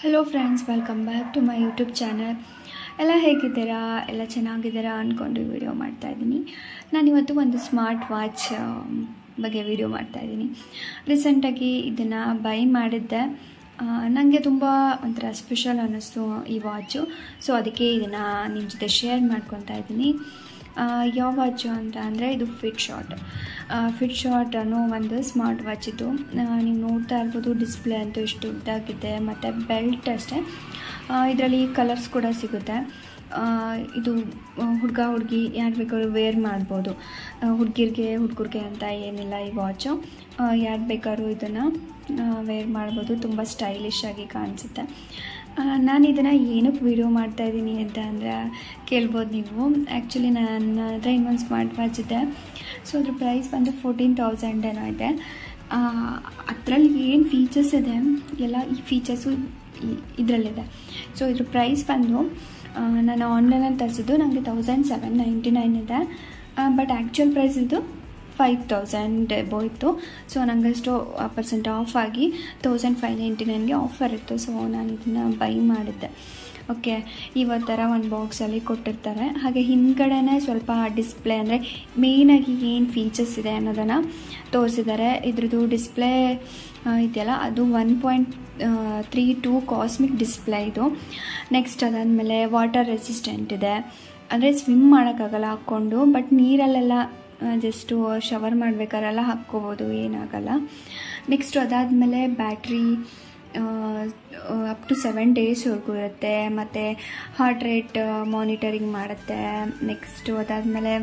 hello friends welcome back to my YouTube channel ಎಲ್ಲ ಹೇಗಿದ್ದೀರಾ ಎಲ್ಲ ಚೆನ್ನಾಗಿದ್ದೀರಾ ಅಂದ್ಕೊಂಡು ವಿಡಿಯೋ ಮಾಡ್ತಾಯಿದ್ದೀನಿ ನಾನಿವತ್ತು ಒಂದು ಸ್ಮಾರ್ಟ್ ವಾಚ್ ಬಗ್ಗೆ ವಿಡಿಯೋ ಮಾಡ್ತಾಯಿದ್ದೀನಿ ರೀಸೆಂಟಾಗಿ ಇದನ್ನು ಬೈ ಮಾಡಿದ್ದೆ ನನಗೆ ತುಂಬ ಒಂಥರ ಸ್ಪೆಷಲ್ ಅನ್ನಿಸ್ತು ಈ ವಾಚು ಸೊ ಅದಕ್ಕೆ ಇದನ್ನು ನಿಮ್ಮ ಜೊತೆ ಶೇರ್ ಮಾಡ್ಕೊತಾ ಇದ್ದೀನಿ ಯಾವ ವಾಚು ಅಂತ ಅಂದರೆ ಇದು ಫಿಟ್ ಶಾಟ್ ಫಿಟ್ ಶಾಟ್ ಅನ್ನೋ ಒಂದು ಸ್ಮಾರ್ಟ್ ವಾಚ್ ಇದು ನೀವು ನೋಡ್ತಾ ಇರ್ಬೋದು ಡಿಸ್ಪ್ಲೇ ಅಂತೂ ಇಷ್ಟು ಉದ್ದಾಗಿದೆ ಮತ್ತು ಬೆಲ್ಟ್ ಅಷ್ಟೇ ಇದರಲ್ಲಿ ಕಲರ್ಸ್ ಕೂಡ ಸಿಗುತ್ತೆ ಇದು ಹುಡುಗ ಹುಡುಗಿ ಯಾರು ಬೇಕಾದ್ರೂ ವೇರ್ ಮಾಡ್ಬೋದು ಹುಡುಗಿರಿಗೆ ಹುಡುಗರಿಗೆ ಅಂತ ಏನಿಲ್ಲ ಈ ವಾಚು ಯಾರು ಬೇಕಾದ್ರೂ ಇದನ್ನು ವೇರ್ ಮಾಡ್ಬೋದು ತುಂಬ ಸ್ಟೈಲಿಶ್ ಆಗಿ ಕಾಣಿಸುತ್ತೆ ನಾನು ಇದನ್ನು ಏನಕ್ಕೆ ವೀಡಿಯೋ ಮಾಡ್ತಾಯಿದ್ದೀನಿ ಅಂತ ಅಂದರೆ ಕೇಳ್ಬೋದು ನೀವು ಆ್ಯಕ್ಚುಲಿ ನನ್ನ ಹತ್ರ ಇನ್ನೊಂದು ಸ್ಮಾರ್ಟ್ ವಾಚ್ ಇದೆ ಸೊ ಅದ್ರ ಪ್ರೈಸ್ ಬಂದು ಫೋರ್ಟೀನ್ ತೌಸಂಡ್ ಏನೋ ಇದೆ ಅದರಲ್ಲಿ ಏನು ಫೀಚರ್ಸ್ ಇದೆ ಎಲ್ಲ ಈ ಫೀಚರ್ಸು ಇದರಲ್ಲಿದೆ ಸೊ ಇದ್ರ ಪ್ರೈಸ್ ಬಂದು ನಾನು ಆನ್ಲೈನಲ್ಲಿ ತರಿಸಿದ್ದು ನನಗೆ ತೌಸಂಡ್ ಸೆವೆನ್ ನೈಂಟಿ ನೈನ್ ಇದೆ ಬಟ್ ಆ್ಯಕ್ಚುಯಲ್ ಪ್ರೈಸ್ ಇದು ಫೈವ್ ತೌಸಂಡ್ ಎಬೋ ಇತ್ತು ಸೊ ನನಗಷ್ಟು ಪರ್ಸೆಂಟ್ ಆಫ್ ಆಗಿ ತೌಸಂಡ್ ಫೈವ್ ನೈಂಟಿ ನೈನ್ಗೆ ಆಫರ್ ಇತ್ತು ಸೊ ನಾನು ಇದನ್ನು ಬೈ ಮಾಡಿದ್ದೆ ಓಕೆ ಇವತ್ತು ಥರ ಒಂದು ಬಾಕ್ಸಲ್ಲಿ ಕೊಟ್ಟಿರ್ತಾರೆ ಹಾಗೆ ಹಿಂದ್ಗಡೆನೇ ಸ್ವಲ್ಪ ಡಿಸ್ಪ್ಲೇ ಅಂದರೆ ಮೇಯ್ನಾಗಿ ಏನು ಫೀಚರ್ಸ್ ಇದೆ ಅನ್ನೋದನ್ನು ತೋರಿಸಿದ್ದಾರೆ ಇದ್ರದ್ದು ಡಿಸ್ಪ್ಲೇ ಇದೆಯಲ್ಲ ಅದು one point three two cosmic display ಇದು ನೆಕ್ಸ್ಟ್ ಅದಾದಮೇಲೆ ವಾಟರ್ ರೆಸಿಸ್ಟೆಂಟ್ ಇದೆ ಅಂದರೆ ಸ್ವಿಮ್ ಮಾಡೋಕ್ಕಾಗಲ್ಲ ಹಾಕ್ಕೊಂಡು ಬಟ್ ನೀರಲ್ಲೆಲ್ಲ ಜಸ್ಟು ಶವರ್ ಮಾಡಬೇಕಾರೆಲ್ಲ ಹಾಕ್ಕೋಬೋದು ಏನಾಗಲ್ಲ ನೆಕ್ಸ್ಟು ಅದಾದಮೇಲೆ ಬ್ಯಾಟ್ರಿ ಅಪ್ ಟು ಸೆವೆನ್ ಡೇಸ್ವರೆಗೂ ಇರುತ್ತೆ ಮತ್ತು ಹಾರ್ಟ್ ರೇಟ್ ಮಾನಿಟರಿಂಗ್ ಮಾಡುತ್ತೆ ನೆಕ್ಸ್ಟು ಅದಾದಮೇಲೆ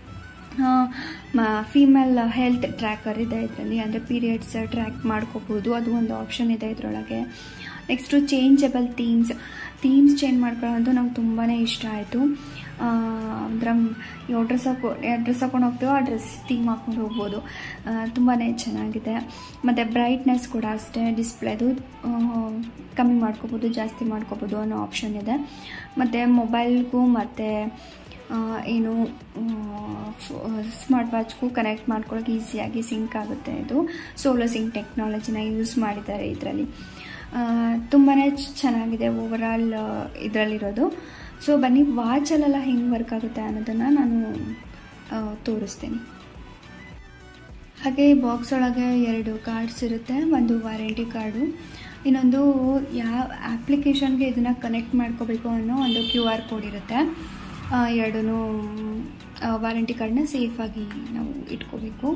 ಫೀಮೇಲ್ ಹೆಲ್ತ್ ಟ್ರ್ಯಾಕರ್ ಇದೆ ಇದರಲ್ಲಿ ಅಂದರೆ ಪೀರಿಯಡ್ಸ್ ಟ್ರ್ಯಾಕ್ ಮಾಡ್ಕೋಬೋದು ಅದು ಒಂದು ಆಪ್ಷನ್ ಇದೆ ಇದರೊಳಗೆ next changeable themes themes change ಮಾಡ್ಕೊಳ್ಳೋದು ನಂಗೆ ತುಂಬಾ ಇಷ್ಟ ಆಯಿತು ಅಂದ್ರೆ ಯಾವ ಡ್ರೆಸ್ ಹಾಕೋ ಯಾವ ಡ್ರೆಸ್ ಹಾಕೊಂಡು ಹೋಗ್ತೀವೋ ಆ ಡ್ರೆಸ್ ಥೀಮ್ ಹಾಕ್ಕೊಂಡು ಹೋಗ್ಬೋದು ತುಂಬಾ ಚೆನ್ನಾಗಿದೆ ಮತ್ತು ಬ್ರೈಟ್ನೆಸ್ ಕೂಡ ಅಷ್ಟೇ ಡಿಸ್ಪ್ಲೇದು ಕಮ್ಮಿ ಮಾಡ್ಕೋಬೋದು ಜಾಸ್ತಿ ಮಾಡ್ಕೋಬೋದು ಅನ್ನೋ ಆಪ್ಷನ್ ಇದೆ ಮತ್ತು ಮೊಬೈಲ್ಗೂ ಮತ್ತು ಏನು ಸ್ಮಾರ್ಟ್ ವಾಚ್ಗೂ ಕನೆಕ್ಟ್ ಮಾಡ್ಕೊಳ್ಳೋಕೆ ಈಸಿಯಾಗಿ ಸಿಂಕ್ ಆಗುತ್ತೆ ಇದು ಸೋಲೋ ಸಿಂಕ್ ಟೆಕ್ನಾಲಜಿನ ಯೂಸ್ ಮಾಡಿದ್ದಾರೆ ಇದರಲ್ಲಿ ತುಂಬಾ ಚೆನ್ನಾಗಿದೆ ಓವರಾಲ್ ಇದರಲ್ಲಿರೋದು ಸೊ ಬನ್ನಿ ವಾಚಲ್ಲೆಲ್ಲ ಹೆಂಗೆ ವರ್ಕ್ ಆಗುತ್ತೆ ಅನ್ನೋದನ್ನು ನಾನು ತೋರಿಸ್ತೀನಿ ಹಾಗೆ ಬಾಕ್ಸ್ ಒಳಗೆ ಎರಡು ಕಾರ್ಡ್ಸ್ ಇರುತ್ತೆ ಒಂದು ವಾರಂಟಿ ಕಾರ್ಡು ಇನ್ನೊಂದು ಯಾವ ಆ್ಯಪ್ಲಿಕೇಶನ್ಗೆ ಇದನ್ನು ಕನೆಕ್ಟ್ ಮಾಡ್ಕೋಬೇಕು ಅನ್ನೋ ಒಂದು ಕ್ಯೂ ಆರ್ ಕೋಡ್ ಇರುತ್ತೆ ಎರಡೂ ವಾರಂಟಿ ಕಾರ್ಡನ್ನ ಸೇಫಾಗಿ ನಾವು ಇಟ್ಕೋಬೇಕು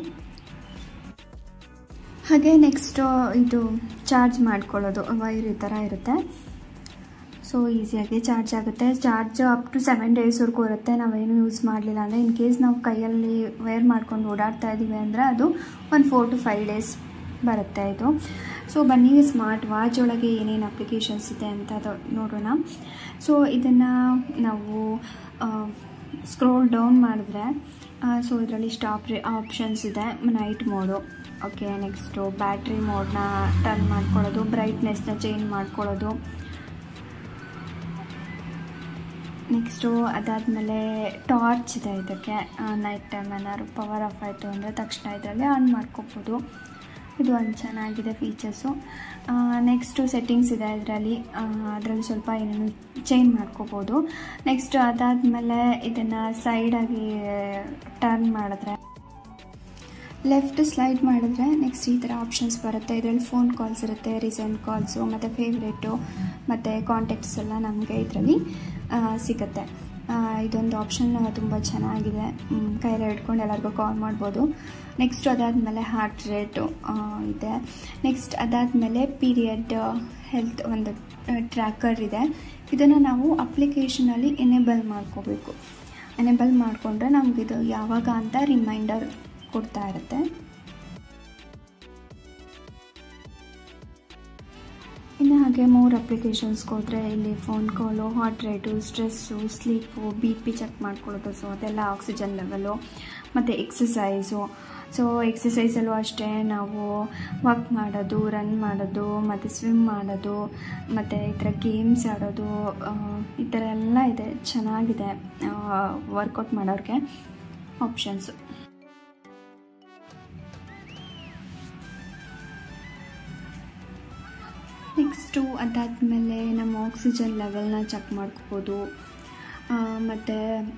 ಹಾಗೆ ನೆಕ್ಸ್ಟು ಇದು ಚಾರ್ಜ್ ಮಾಡ್ಕೊಳ್ಳೋದು ವೈರ್ ಈ ಥರ ಇರುತ್ತೆ ಸೊ ಈಸಿಯಾಗಿ ಚಾರ್ಜ್ ಆಗುತ್ತೆ ಚಾರ್ಜ್ ಅಪ್ ಟು ಸೆವೆನ್ ಡೇಸ್ವರೆಗೂ ಇರುತ್ತೆ ನಾವೇನು ಯೂಸ್ ಮಾಡಲಿಲ್ಲ ಅಂದರೆ ಇನ್ ಕೇಸ್ ನಾವು ಕೈಯಲ್ಲಿ ವೇರ್ ಮಾಡ್ಕೊಂಡು ಓಡಾಡ್ತಾ ಇದ್ದೀವಿ ಅಂದರೆ ಅದು ಒಂದು ಫೋರ್ ಟು ಫೈವ್ ಡೇಸ್ ಬರುತ್ತೆ ಇದು ಸೊ ಬನ್ನಿ ಸ್ಮಾರ್ಟ್ ವಾಚ್ ಒಳಗೆ ಏನೇನು ಅಪ್ಲಿಕೇಶನ್ಸ್ ಇದೆ ಅಂತ ನೋಡೋಣ ಸೊ ಇದನ್ನು ನಾವು ಸ್ಕ್ರೋಲ್ ಡೌನ್ ಮಾಡಿದ್ರೆ ಸೊ ಇದರಲ್ಲಿ ಸ್ಟಾಪ್ ಆಪ್ಷನ್ಸ್ ಇದೆ night mode okay next battery ಮೋಡ್ನ ಟರ್ನ್ ಮಾಡ್ಕೊಳ್ಳೋದು ಬ್ರೈಟ್ನೆಸ್ನ ಚೇಂಜ್ ಮಾಡ್ಕೊಳ್ಳೋದು ನೆಕ್ಸ್ಟು ಅದಾದಮೇಲೆ ಟಾರ್ಚ್ ಇದೆ ಇದಕ್ಕೆ ನೈಟ್ ಟೈಮ್ ಏನಾದ್ರು ಪವರ್ ಆಫ್ ಆಯಿತು ಅಂದರೆ ತಕ್ಷಣ ಇದರಲ್ಲಿ ಆನ್ ಮಾಡ್ಕೋಬೋದು ಇದು ಒಂದು ಚೆನ್ನಾಗಿದೆ ಫೀಚರ್ಸು ನೆಕ್ಸ್ಟು ಸೆಟ್ಟಿಂಗ್ಸ್ ಇದೆ ಇದರಲ್ಲಿ ಅದರಲ್ಲಿ ಸ್ವಲ್ಪ ಏನೇನು ಚೇಂಜ್ ಮಾಡ್ಕೋಬೋದು ನೆಕ್ಸ್ಟ್ ಅದಾದಮೇಲೆ ಇದನ್ನು ಸೈಡಾಗಿ ಟರ್ನ್ ಮಾಡಿದ್ರೆ ಲೆಫ್ಟ್ ಸ್ಲೈಡ್ ಮಾಡಿದ್ರೆ ನೆಕ್ಸ್ಟ್ ಈ ಥರ ಆಪ್ಷನ್ಸ್ ಬರುತ್ತೆ ಇದರಲ್ಲಿ ಫೋನ್ ಕಾಲ್ಸ್ ಇರುತ್ತೆ ರೀಸೆಂಟ್ ಕಾಲ್ಸು ಮತ್ತು ಫೇವ್ರೇಟು ಮತ್ತು ಕಾಂಟ್ಯಾಕ್ಟ್ಸ್ ಎಲ್ಲ ನಮಗೆ ಇದರಲ್ಲಿ ಸಿಗುತ್ತೆ ಇದೊಂದು ಆಪ್ಷನ್ ತುಂಬ ಚೆನ್ನಾಗಿದೆ ಕೈಯಲ್ಲಿ ಹಿಡ್ಕೊಂಡು ಎಲ್ಲರಿಗೂ ಕಾಲ್ ಮಾಡ್ಬೋದು ನೆಕ್ಸ್ಟ್ ಅದಾದಮೇಲೆ ಹಾರ್ಟ್ ರೇಟು ಇದೆ ನೆಕ್ಸ್ಟ್ ಅದಾದಮೇಲೆ ಪೀರಿಯಡ್ ಹೆಲ್ತ್ ಒಂದು ಟ್ರ್ಯಾಕರ್ ಇದೆ ಇದನ್ನು ನಾವು ಅಪ್ಲಿಕೇಶನಲ್ಲಿ ಎನೇಬಲ್ ಮಾಡ್ಕೋಬೇಕು ಎನೇಬಲ್ ಮಾಡಿಕೊಂಡ್ರೆ ನಮಗಿದು ಯಾವಾಗ ಅಂತ ರಿಮೈಂಡರ್ ಕೊಡ್ತಾ ಇರುತ್ತೆ ಇನ್ನು ಹಾಗೆ ಮೂರು ಅಪ್ಲಿಕೇಶನ್ಸ್ಗೆ ಹೋದರೆ ಇಲ್ಲಿ phone call heart rate stress sleep B P check ಮಾಡ್ಕೊಳ್ಳೋದು ಸೊ ಅದೆಲ್ಲ ಆಕ್ಸಿಜನ್ ಲೆವೆಲು ಮತ್ತು ಎಕ್ಸಸೈಸು ಸೊ ಎಕ್ಸಸೈಸಲ್ಲೂ ಅಷ್ಟೇ ನಾವು ವಾಕ್ ಮಾಡೋದು ರನ್ ಮಾಡೋದು ಮತ್ತು ಸ್ವಿಮ್ ಮಾಡೋದು ಮತ್ತು ಈ ಥರ ಗೇಮ್ಸ್ ಆಡೋದು ಈ ಥರ ಎಲ್ಲ ಇದೆ ಚೆನ್ನಾಗಿದೆ ವರ್ಕೌಟ್ ಮಾಡೋರಿಗೆ ಆಪ್ಷನ್ಸು ನೆಕ್ಸ್ಟ್ ನೆಕ್ಸ್ಟು ಅದಾದಮೇಲೆ ನಮ್ಮ ಆಕ್ಸಿಜನ್ ಲೆವೆಲ್ನ ಚೆಕ್ ಮಾಡ್ಕೋಬೋದು ಮತ್ತು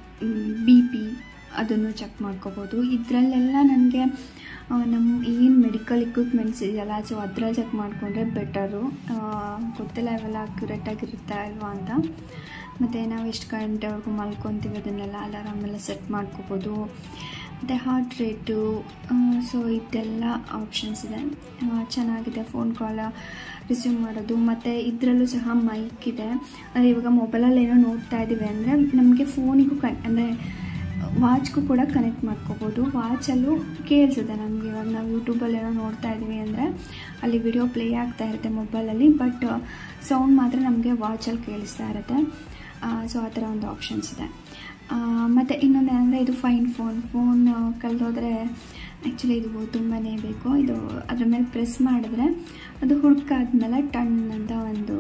ಬಿ ಪಿ ಅದನ್ನು ಚೆಕ್ ಮಾಡ್ಕೋಬೋದು ಇದರಲ್ಲೆಲ್ಲ ನನಗೆ ನಮ್ಮ ಏನು ಮೆಡಿಕಲ್ ಇಕ್ವಿಪ್ಮೆಂಟ್ಸ್ ಇದೆಯಲ್ಲ ಸೊ ಅದ್ರಲ್ಲಿ ಚೆಕ್ ಮಾಡಿಕೊಂಡ್ರೆ ಬೆಟರು ಗೊತ್ತಿಲ್ಲ ಇವೆಲ್ಲ ಅಕ್ಯುರೇಟಾಗಿರುತ್ತಾ ಇಲ್ವಾ ಅಂತ ಮತ್ತು ನಾವು ಎಷ್ಟು ಗಂಟೆವರೆಗೂ ಮಲ್ಕೊತೀವಿ ಅದನ್ನೆಲ್ಲ ಅಲಾರಾಮ್ ಎಲ್ಲ ಸೆಟ್ ಮಾಡ್ಕೋಬೋದು ಮತ್ತು ಹಾರ್ಟ್ ರೇಟು ಸೊ ಇದೆಲ್ಲ ಆಪ್ಷನ್ಸ್ ಇದೆ ಚೆನ್ನಾಗಿದೆ ಫೋನ್ ಕಾಲ್ ರಿಸೀವ್ ಮಾಡೋದು ಮತ್ತು ಇದರಲ್ಲೂ ಸಹ ಮೈಕ್ ಇದೆ ಅಂದರೆ ಇವಾಗ ಮೊಬೈಲಲ್ಲಿ ಏನೋ ನೋಡ್ತಾ ಇದ್ದೀವಿ ಅಂದರೆ ನಮಗೆ ಫೋನಿಗೂ ಕನ್ ಅಂದರೆ ವಾಚ್ಗೂ ಕೂಡ ಕನೆಕ್ಟ್ ಮಾಡ್ಕೋಬೋದು ವಾಚಲ್ಲೂ ಕೇಳಿಸುತ್ತೆ ನಮಗೆ ಇವಾಗ ನಾವು ಯೂಟ್ಯೂಬಲ್ಲಿ ಏನೋ ನೋಡ್ತಾ ಇದ್ದೀವಿ ಅಂದರೆ ಅಲ್ಲಿ ವಿಡಿಯೋ ಪ್ಲೇ ಆಗ್ತಾ ಇರುತ್ತೆ ಮೊಬೈಲಲ್ಲಿ ಬಟ್ ಸೌಂಡ್ ಮಾತ್ರ ನಮಗೆ ವಾಚಲ್ಲಿ ಕೇಳಿಸ್ತಾ ಇರುತ್ತೆ ಸೊ ಆ ಥರ ಒಂದು ಆಪ್ಷನ್ಸ್ ಇದೆ ಮತ್ತು ಇನ್ನೊಂದು ಏನಂದರೆ ಇದು ಫೈನ್ ಫೋನ್ ಫೋನ್ ಕಳೆದೋದ್ರೆ ಆ್ಯಕ್ಚುಲಿ ಇದು ತುಂಬಾ ಬೇಕು ಇದು ಅದ್ರ ಮೇಲೆ ಪ್ರೆಸ್ ಮಾಡಿದ್ರೆ ಅದು ಹುಡುಕಾದ್ಮೇಲೆ ಟನ್ ಅಂತ ಒಂದು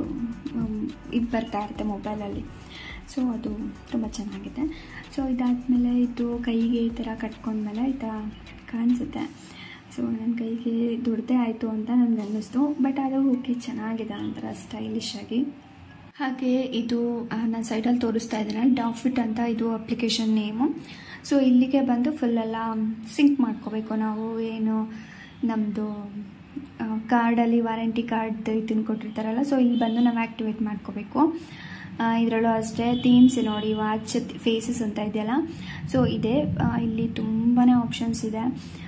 ಇದು ಬರ್ತಾ ಇರುತ್ತೆ ಮೊಬೈಲಲ್ಲಿ ಸೊ ಅದು ತುಂಬ ಚೆನ್ನಾಗಿದೆ ಸೊ ಇದಾದಮೇಲೆ ಇದು ಕೈಗೆ ಈ ಥರ ಕಟ್ಕೊಂಡ್ಮೇಲೆ ಈ ಥರ ಕಾಣಿಸುತ್ತೆ ಸೊ ನನ್ನ ಕೈಗೆ ದೊಡ್ಡದೇ ಆಯಿತು ಅಂತ ನನಗೆ ಅನ್ನಿಸ್ತು ಬಟ್ ಅದು ಓಕೆ ಚೆನ್ನಾಗಿದೆ ಒಂಥರ ಸ್ಟೈಲಿಶ್ ಆಗಿ ಹಾಗೆ ಇದು ನಾನು ಸೈಡಲ್ಲಿ ತೋರಿಸ್ತಾ ಇದ್ದೀನಿ ಡಾಫಿಟ್ ಅಂತ ಇದು ಅಪ್ಲಿಕೇಶನ್ ನೇಮು ಸೊ ಇಲ್ಲಿಗೆ ಬಂದು ಫುಲ್ಲೆಲ್ಲ ಸಿಂಕ್ ಮಾಡ್ಕೋಬೇಕು ನಾವು ಏನು ನಮ್ಮದು ಕಾರ್ಡಲ್ಲಿ ವಾರಂಟಿ ಕಾರ್ಡ್ ಇದನ್ನು ಕೊಟ್ಟಿರ್ತಾರಲ್ಲ ಸೊ ಇಲ್ಲಿ ಬಂದು ನಾವು ಆ್ಯಕ್ಟಿವೇಟ್ ಮಾಡ್ಕೋಬೇಕು ಇದರಲ್ಲೂ ಅಷ್ಟೇ ಥೀಮ್ಸ್ ನೋಡಿ ವಾಚ್ ಫೇಸಸ್ ಅಂತ ಇದೆಯಲ್ಲ ಸೊ ಇದೆ ಇಲ್ಲಿ ತುಂಬಾ ಆಪ್ಷನ್ಸ್ ಇದೆ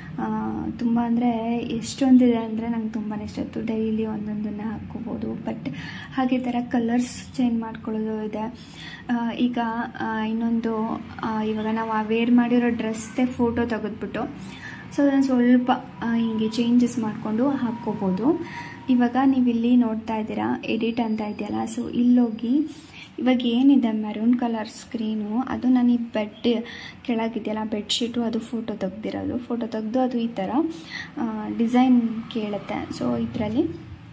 ತುಂಬ ಅಂದರೆ ಎಷ್ಟೊಂದಿದೆ ಅಂದರೆ ನಂಗೆ ತುಂಬಾ ಇಷ್ಟ ಆಯಿತು ಡೈಲಿ ಒಂದೊಂದನ್ನು ಹಾಕ್ಕೋಬೋದು ಬಟ್ ಹಾಗೆ ಥರ ಕಲರ್ಸ್ ಚೇಂಜ್ ಮಾಡ್ಕೊಳ್ಳೋದು ಇದೆ ಈಗ ಇನ್ನೊಂದು ಇವಾಗ ನಾವು ಆ ವೇರ್ ಮಾಡಿರೋ ಡ್ರೆಸ್ದೇ ಫೋಟೋ ತೆಗೆದ್ಬಿಟ್ಟು ಸೊ ಅದನ್ನು ಸ್ವಲ್ಪ ಹಿಂಗೆ ಚೇಂಜಸ್ ಮಾಡಿಕೊಂಡು ಹಾಕ್ಕೋಬೋದು ಇವಾಗ ನೀವಿಲ್ಲಿ ನೋಡ್ತಾ ಇದ್ದೀರಾ ಎಡಿಟ್ ಅಂತ ಇದೆಯಲ್ಲ ಸೊ ಇಲ್ಲೋಗಿ ಇವಾಗ ಏನಿದೆ ಮೆರೂನ್ ಕಲರ್ ಸ್ಕ್ರೀನು ಅದು ನಾನು ಈ ಬೆಡ್ ಕೆಳಗಿದೆಯಲ್ಲ ಬೆಡ್ಶೀಟು ಅದು ಫೋಟೋ ತೆಗ್ದಿರೋದು ಫೋಟೋ ತೆಗೆದು ಅದು ಈ ಥರ ಡಿಸೈನ್ ಕೇಳುತ್ತೆ ಸೊ ಇದರಲ್ಲಿ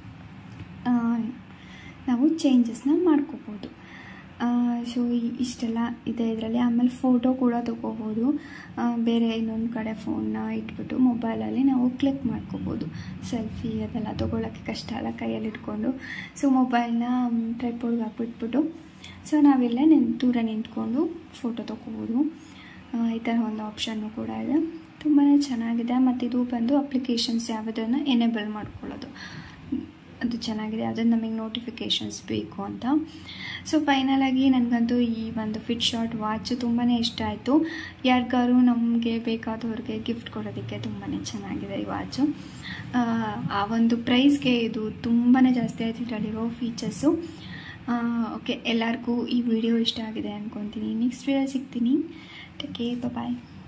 ನಾವು ಚೇಂಜಸ್ನ ಮಾಡ್ಕೋಬೋದು ಸೊ ಇಷ್ಟೆಲ್ಲ ಇದೆ ಇದರಲ್ಲಿ ಆಮೇಲೆ ಫೋಟೋ ಕೂಡ ತೊಗೋಬೋದು ಬೇರೆ ಇನ್ನೊಂದು ಕಡೆ ಫೋನ್ನ ಇಟ್ಬಿಟ್ಟು ಮೊಬೈಲಲ್ಲಿ ನಾವು ಕ್ಲಿಕ್ ಮಾಡ್ಕೋಬೋದು ಸೆಲ್ಫಿ ಅದೆಲ್ಲ ತೊಗೊಳಕ್ಕೆ ಕಷ್ಟ ಅಲ್ಲ ಕೈಯಲ್ಲಿ ಇಟ್ಕೊಂಡು ಸೊ ಮೊಬೈಲ್ನ ಟ್ರೈಪೋಡ್ಗೆ ಹಾಕ್ಬಿಟ್ಬಿಟ್ಟು ಸೊ ನಾವೆಲ್ಲ ನಿನ್ ದೂರ ನಿಂತ್ಕೊಂಡು ಫೋಟೋ ತೊಗೋಬೋದು ಈ ಥರ ಒಂದು ಆಪ್ಷನ್ನು ಕೂಡ ಇದೆ ತುಂಬಾ ಚೆನ್ನಾಗಿದೆ ಮತ್ತು ಇದು ಬಂದು ಅಪ್ಲಿಕೇಶನ್ಸ್ ಯಾವುದನ್ನು ಎನೇಬಲ್ ಮಾಡ್ಕೊಳ್ಳೋದು ಅದು ಚೆನ್ನಾಗಿದೆ ಅದನ್ನು ನಮಗೆ ನೋಟಿಫಿಕೇಷನ್ಸ್ ಬೇಕು ಅಂತ ಸೊ ಫೈನಲಾಗಿ ನನಗಂತೂ ಈ ಒಂದು ಫಿಟ್ ಶಾರ್ಟ್ ವಾಚ್ ತುಂಬಾ ಇಷ್ಟ ಆಯಿತು ಯಾರಿಗಾರು ನಮಗೆ ಬೇಕಾದವ್ರಿಗೆ ಗಿಫ್ಟ್ ಕೊಡೋದಕ್ಕೆ ತುಂಬಾ ಚೆನ್ನಾಗಿದೆ ಈ ವಾಚು ಆ ಒಂದು ಪ್ರೈಸ್ಗೆ ಇದು ತುಂಬಾ ಜಾಸ್ತಿ ಆಯಿತು ಇದರಲ್ಲಿರೋ ಫೀಚರ್ಸು ಓಕೆ ಎಲ್ಲರಿಗೂ ಈ ವಿಡಿಯೋ ಇಷ್ಟ ಆಗಿದೆ ಅಂದ್ಕೊತೀನಿ ನೆಕ್ಸ್ಟ್ ವಿಡಿಯೋ ಸಿಗ್ತೀನಿ ಟೇಕ್ ಬಾಯ್